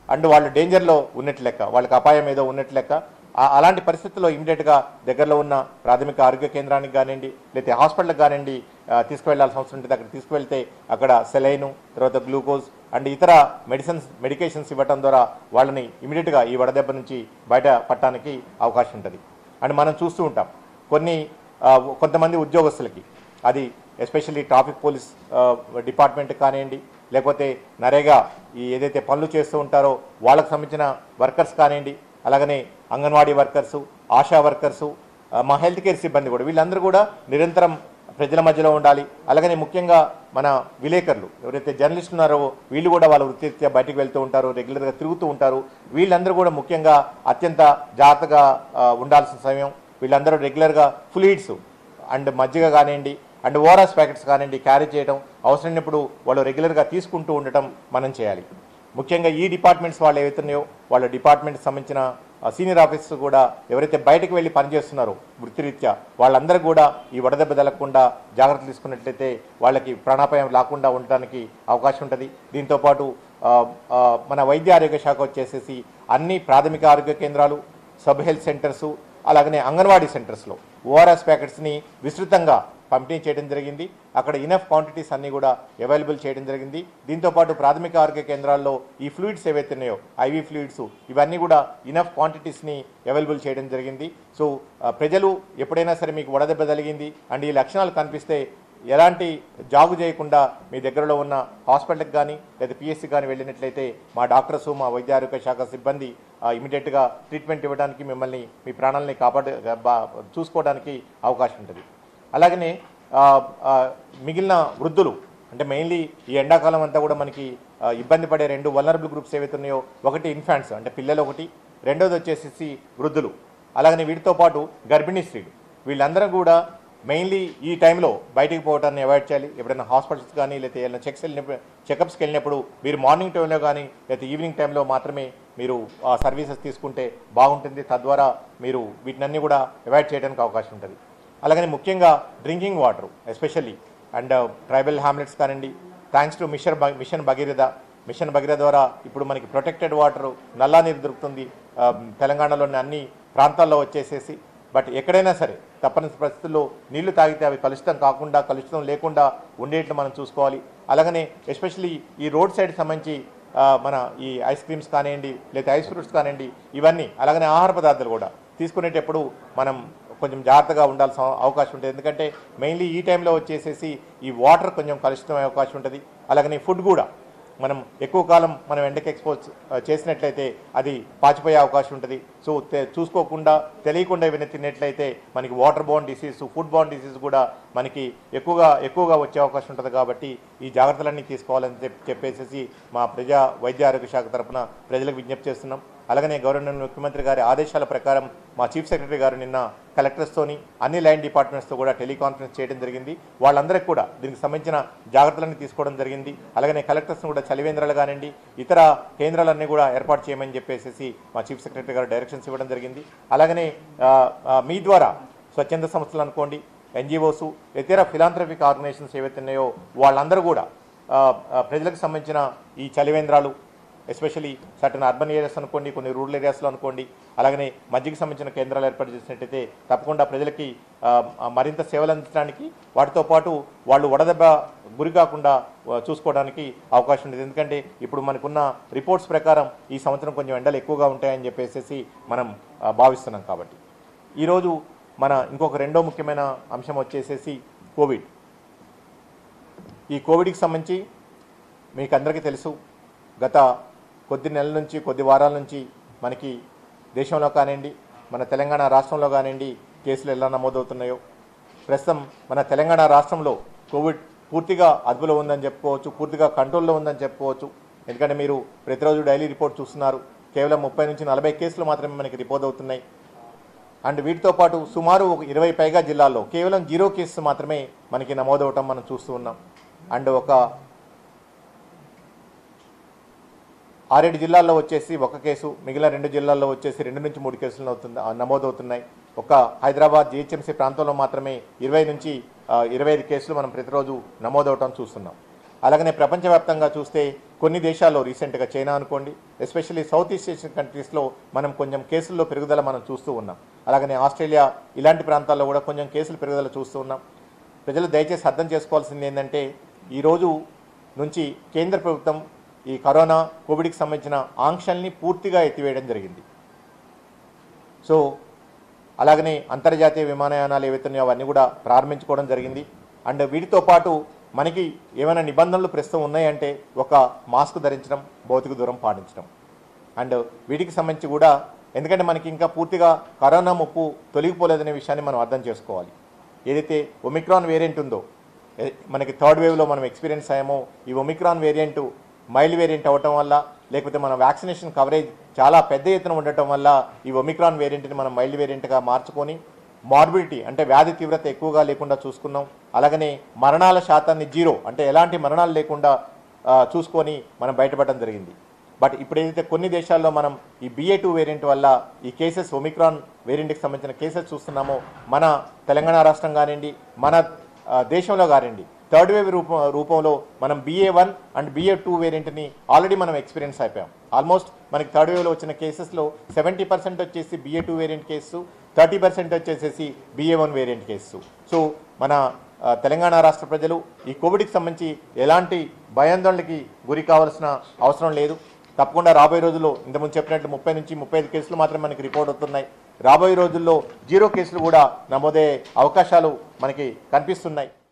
and వాళ్ళు డేంజర్లో ఉన్నట్టు లెక్క వాళ్ళకి అపాయం ఏదో ఉన్నట్టు లెక్క ఆ- అలాంటి పరిస్థితుల్లో ఇమీడియట్గా దగ్గరలో ఉన్న ప్రాథమిక ఆరోగ్య కేంద్రానికి కానివ్వండి లేకపోతే హాస్పిటల్కి కానివ్వండి ఆ, తీసుకువెళ్లాల్సిన అవసరం ఉంటుంది అక్కడ తీసుకువెళ్తే అక్కడ సెలైను తర్వాత గ్లూకోజ్ అండ్ ఇతర మెడిసిన్స్ మెడికేషన్స్ ఇవ్వటం ద్వారా వాళ్ళని ఇమీడియట్గా ఈ వడదెబ్బ నుంచి బయట పట్టడానికి అవకాశం ఉంటుంది అండ్ మనం చూస్తూ ఉంటాం కొన్ని ఆ, కొంతమంది ఉద్యోగస్తులకి అది ఎస్పెషల్లీ ట్రాఫిక్ పోలీస్ డిపార్ట్మెంట్ కానివ్వండి లేకపోతే నరేగా ఈ ఏదైతే పనులు చేస్తూ ఉంటారో వాళ్ళకు సంబంధించిన వర్కర్స్ కానివ్వండి అలాగనే అంగన్వాడీ వర్కర్సు ఆశా వర్కర్సు ఆ, మా హెల్త్ కేర్ సిబ్బంది కూడా వీళ్ళందరూ కూడా నిరంతరం ప్రజల మధ్యలో ఉండాలి అలాగనే ముఖ్యంగా మన విలేకరులు ఎవరైతే జర్నలిస్టులు ఉన్నారో వీళ్ళు కూడా వాళ్ళ వృత్తిరీత్యా బయటికి వెళ్తూ ఉంటారు రెగ్యులర్గా తిరుగుతూ ఉంటారు వీళ్ళందరూ కూడా ముఖ్యంగా అత్యంత జాగ్రత్తగా ఆ, ఉండాల్సిన సమయం వీళ్ళందరూ రెగ్యులర్గా ఫ్లూయిడ్స్ అండ్ మజ్జిగ కానివ్వండి అండ్ ఓఆర్ఎస్ ప్యాకెట్స్ కానివ్వండి క్యారీ చేయడం అవసరమైనప్పుడు వాళ్ళు రెగ్యులర్గా తీసుకుంటూ ఉండటం మనం చేయాలి ముఖ్యంగా ఈ డిపార్ట్మెంట్స్ వాళ్ళు ఏవైతున్నాయో వాళ్ళ డిపార్ట్మెంట్కి సంబంధించిన సీనియర్ ఆఫీసర్స్ కూడా ఎవరైతే బయటకు వెళ్ళి పనిచేస్తున్నారో వృత్తిరీత్యా వాళ్ళందరూ కూడా ఈ వడదెబ్బ తగలకుండా జాగ్రత్తలు తీసుకున్నట్లయితే వాళ్ళకి ప్రాణాపాయం రాకుండా ఉండటానికి అవకాశం ఉంటుంది దీంతోపాటు ఆ, ఆ, మన వైద్య ఆరోగ్య శాఖ వచ్చేసేసి అన్ని ప్రాథమిక ఆరోగ్య కేంద్రాలు సబ్ హెల్త్ సెంటర్సు అలాగనే అంగన్వాడీ సెంటర్స్లో ఓఆర్ఎస్ ప్యాకెట్స్ని విస్తృతంగా పంపిణీ చేయడం జరిగింది అక్కడ ఇనఫ్ క్వాంటిటీస్ అన్నీ కూడా అవైలబుల్ చేయడం జరిగింది దీంతోపాటు ప్రాథమిక ఆరోగ్య కేంద్రాల్లో ఈ ఫ్లూయిడ్స్ ఏవైతే ఉన్నాయో ఐవీ ఫ్లూయిడ్స్ ఇవన్నీ కూడా ఇనఫ్ క్వాంటిటీస్ని అవైలబుల్ చేయడం జరిగింది సో ఆ, ప్రజలు ఎప్పుడైనా సరే మీకు వడదెబ్బ తగిలింది అండ్ ఈ లక్షణాలు కనిపిస్తే ఎలాంటి జాగు చేయకుండా మీ దగ్గరలో ఉన్న హాస్పిటల్కి కానీ లేదా పిఎస్సి కానీ వెళ్ళినట్లయితే మా డాక్టర్స్ మా వైద్య ఆరోగ్య శాఖ సిబ్బంది ఇమీడియట్గా ట్రీట్మెంట్ ఇవ్వడానికి మిమ్మల్ని మీ ప్రాణాలని కాపాడ బా- చూసుకోవడానికి అవకాశం ఉంటుంది అలాగనే ఆ, ఆ, మిగిలిన వృద్ధులు అంటే మెయిన్లీ ఈ ఎండాకాలం అంతా కూడా మనకి ఆ, ఇబ్బంది పడే రెండు వలనరబుల్ గ్రూప్స్ ఏవైతే ఉన్నాయో ఒకటి ఇన్ఫాంట్స్ అంటే పిల్లలు ఒకటి రెండోది వచ్చేసి వృద్ధులు అలాగనే వీటితో పాటు గర్భిణీ స్త్రీలు వీళ్ళందరూ కూడా మెయిన్లీ ఈ టైంలో బయటికి పోవటాన్ని అవాయిడ్ చేయాలి ఎప్పుడైనా హాస్పిటల్స్ కానీ లేకపోతే ఏదైనా చెక్స్ వెళ్ళినప్పుడు చెకప్స్కి వెళ్ళినప్పుడు మీరు మార్నింగ్ టైంలో కానీ లేకపోతే ఈవినింగ్ టైంలో మాత్రమే మీరు ఆ సర్వీసెస్ తీసుకుంటే బాగుంటుంది తద్వారా మీరు వీటినన్నీ కూడా అవాయిడ్ చేయడానికి అవకాశం ఉంటుంది అలాగని ముఖ్యంగా drinking water especially and tribal hamlets కానివ్వండి థ్యాంక్స్ టు మిషన్ భ- మిషన్ భగీరథ మిషన్ భగీరథ ద్వారా ఇప్పుడు మనకి ప్రొటెక్టెడ్ వాటర్ నల్లా నీరు దొరుకుతుంది ఆ, తెలంగాణలోని అన్ని ప్రాంతాల్లో వచ్చేసేసి బట్ ఎక్కడైనా సరే తప్పని పరిస్థితుల్లో నీళ్లు తాగితే అవి కలుషితం కాకుండా కలుషితం లేకుండా ఉండేట్లు మనం చూసుకోవాలి అలాగనే ఎస్పెషల్లీ ఈ రోడ్ సైడ్ సంబంధించి ఆ, మన ఈ ఐస్ క్రీమ్స్ కానివ్వండి లేదా ఐస్ ఫ్రూట్స్ కానివ్వండి ఇవన్నీ అలాగనే ఆహార పదార్థాలు కూడా తీసుకునేటప్పుడు మనం కొంచెం జాగ్రత్తగా ఉండాల్సిన అవకాశం ఉంటుంది ఎందుకంటే మెయిన్లీ ఈ టైంలో వచ్చేసేసి ఈ వాటర్ కొంచెం కలుషితం అయ్యే అవకాశం ఉంటుంది అలాగనే ఫుడ్ కూడా మనం ఎక్కువ కాలం మనం ఎండకి ఎక్స్పోజ్ చేసినట్లయితే అది పాచిపోయే అవకాశం ఉంటుంది సో తె- చూసుకోకుండా తెలియకుండా ఏమైనా తిన్నట్లయితే మనకి water borne disease food borne disease కూడా మనకి ఎక్కువగా ఎక్కువగా వచ్చే అవకాశం ఉంటుంది కాబట్టి ఈ జాగ్రత్తలన్నీ తీసుకోవాలని చెప్పి చెప్పేసి మా ప్రజా వైద్య ఆరోగ్య శాఖ తరఫున ప్రజలకు విజ్ఞప్తి చేస్తున్నాం అలాగనే గవర్నర్ ముఖ్యమంత్రి గారి ఆదేశాల ప్రకారం మా చీఫ్ సెక్రటరీ గారు నిన్న కలెక్టర్స్తోని అన్ని లైన్ డిపార్ట్మెంట్స్తో కూడా టెలికాన్ఫరెన్స్ చేయడం జరిగింది వాళ్ళందరికీ కూడా దీనికి సంబంధించిన జాగ్రత్తలన్నీ తీసుకోవడం జరిగింది అలాగనే కలెక్టర్స్ని కూడా చలివేంద్రాలు కానివ్వండి ఇతర కేంద్రాలన్నీ కూడా ఏర్పాటు చేయమని చెప్పేసి మా చీఫ్ సెక్రటరీ గారు డైరెక్షన్స్ ఇవ్వడం జరిగింది అలాగనే ఆ, ఆ, మీ ద్వారా స్వచ్ఛంద సంస్థలు అనుకోండి ఎన్జిఓస్ ఇతర ఫిలాంథ్రఫిక్ ఆర్గనైజేషన్స్ ఏవైతే ఉన్నాయో వాళ్ళందరూ కూడా ఆ, ఆ, ప్రజలకు సంబంధించిన ఈ చలివేంద్రాలు ఎస్పెషలీ సర్టన్ అర్బన్ ఏరియాస్ అనుకోండి కొన్ని రూరల్ ఏరియాస్లో అనుకోండి అలాగనే మధ్యకి సంబంధించిన కేంద్రాలు ఏర్పాటు చేసినట్టయితే తప్పకుండా ప్రజలకి ఆ, ఆ, మరింత సేవలు అందించడానికి వాటితో పాటు వాళ్ళు వడదెబ్బ గురి కాకుండా ఆ, చూసుకోవడానికి అవకాశం ఉంది ఎందుకంటే ఇప్పుడు మనకున్న రిపోర్ట్స్ ప్రకారం ఈ సంవత్సరం కొంచెం ఎండలు ఎక్కువగా ఉంటాయని చెప్పేసి మనం ఆ, భావిస్తున్నాం కాబట్టి ఈరోజు మన ఇంకొక రెండో ముఖ్యమైన అంశం వచ్చేసేసి కోవిడ్ ఈ కోవిడ్కి సంబంధించి మీకు అందరికీ తెలుసు గత కొద్ది నెలల నుంచి కొద్ది వారాల నుంచి మనకి దేశంలో కానివ్వండి మన తెలంగాణ రాష్ట్రంలో కానివ్వండి కేసులు ఎలా నమోదవుతున్నాయో ప్రస్తుతం మన తెలంగాణ రాష్ట్రంలో కోవిడ్ పూర్తిగా అదుపులో ఉందని చెప్పుకోవచ్చు పూర్తిగా కంట్రోల్లో ఉందని చెప్పుకోవచ్చు ఎందుకంటే మీరు ప్రతిరోజు డైలీ రిపోర్ట్ చూస్తున్నారు కేవలం ముప్పై నుంచి నలభై కేసులు మాత్రమే మనకి రిపోర్ట్ అవుతున్నాయి అండ్ వీటితో పాటు సుమారు ఒక ఇరవై పైగా జిల్లాల్లో కేవలం జీరో కేసెస్ మాత్రమే మనకి నమోదవటం మనం చూస్తూ ఉన్నాం అండ్ ఒక ఆరేడు జిల్లాల్లో వచ్చేసి ఒక కేసు మిగిలిన రెండు జిల్లాల్లో వచ్చేసి రెండు నుంచి మూడు కేసులు అవుతుంది ఆ, నమోదవుతున్నాయి ఒక హైదరాబాద్ జిహెచ్ఎంసీ ప్రాంతంలో మాత్రమే ఇరవై నుంచి ఆ, ఇరవై ఐదు కేసులు మనం ప్రతిరోజు నమోదవటం చూస్తున్నాం అలాగనే ప్రపంచవ్యాప్తంగా చూస్తే కొన్ని దేశాల్లో రీసెంట్గా చైనా అనుకోండి ఎస్పెషల్లీ సౌత్ ఈస్ట్ ఏషియన్ కంట్రీస్లో మనం కొంచెం కేసుల్లో పెరుగుదల మనం చూస్తూ ఉన్నాం అలాగనే ఆస్ట్రేలియా ఇలాంటి ప్రాంతాల్లో కూడా కొంచెం కేసులు పెరుగుదల చూస్తూ ఉన్నాం ప్రజలు దయచేసి అర్థం చేసుకోవాల్సింది ఏంటంటే ఈరోజు నుంచి కేంద్ర ప్రభుత్వం ఈ కరోనా కోవిడ్కి సంబంధించిన ఆంక్షల్ని పూర్తిగా ఎత్తివేయడం జరిగింది సో అలాగనే అంతర్జాతీయ విమానయానాలు ఏవైతే ఉన్నాయో అవన్నీ కూడా ప్రారంభించుకోవడం జరిగింది అండ్ వీటితో పాటు మనకి ఏమైనా నిబంధనలు ప్రస్తుతం ఉన్నాయంటే ఒక మాస్క్ ధరించడం భౌతిక దూరం పాటించడం అండ్ వీటికి సంబంధించి కూడా ఎందుకంటే మనకి ఇంకా పూర్తిగా కరోనా ముప్పు తొలగిపోలేదనే విషయాన్ని మనం అర్థం చేసుకోవాలి ఏదైతే ఒమిక్రాన్ వేరియంట్ ఉందో ఏ- మనకి థర్డ్ వేవ్లో మనం ఎక్స్పీరియన్స్ అయ్యామో ఈ ఒమిక్రాన్ వేరియంట్ మైల్డ్ వేరియంట్ అవ్వటం వల్ల లేకపోతే మన వ్యాక్సినేషన్ కవరేజ్ చాలా పెద్ద ఎత్తున ఉండటం వల్ల ఈ ఒమిక్రాన్ వేరియంట్ని మనం మైల్డ్ వేరియంట్గా మార్చుకొని మార్బిడిటీ అంటే వ్యాధి తీవ్రత ఎక్కువగా లేకుండా చూసుకున్నాం అలాగనే మరణాల శాతాన్ని జీరో అంటే ఎలాంటి మరణాలు లేకుండా ఆ, చూసుకొని మనం బయటపడడం జరిగింది బట్ ఇప్పుడు ఏదైతే కొన్ని దేశాల్లో మనం ఈ బిఏ టూ వేరియంట్ వల్ల ఈ కేసెస్ ఒమిక్రాన్ వేరియంట్కి సంబంధించిన కేసెస్ చూస్తున్నామో మన తెలంగాణ రాష్ట్రం కానివ్వండి మన ఆ, దేశంలో కానివ్వండి థర్డ్ వేవ్ రూపం రూపంలో మనం BA one and BA two వేరియంట్ని ఆల్రెడీ మనం ఎక్స్పీరియన్స్ అయిపోయాం ఆల్మోస్ట్ మనకి థర్డ్ వేవ్లో వచ్చిన కేసెస్లో సెవెంటీ పర్సెంట్ వచ్చేసి BA two variant case thirty percent వచ్చేసేసి BA one variant case so మన ఆ, తెలంగాణ రాష్ట్ర ప్రజలు ఈ కోవిడ్కి సంబంధించి ఎలాంటి భయాందోళనకి గురి కావాల్సిన అవసరం లేదు తప్పకుండా రాబోయే రోజుల్లో ఇంతకుముందు చెప్పినట్లు ముప్పై నుంచి ముప్పై ఐదు కేసులు మాత్రమే మనకి రిపోర్ట్ అవుతున్నాయి రాబోయే రోజుల్లో జీరో కేసులు కూడా నమోదయ్యే అవకాశాలు మనకి కనిపిస్తున్నాయి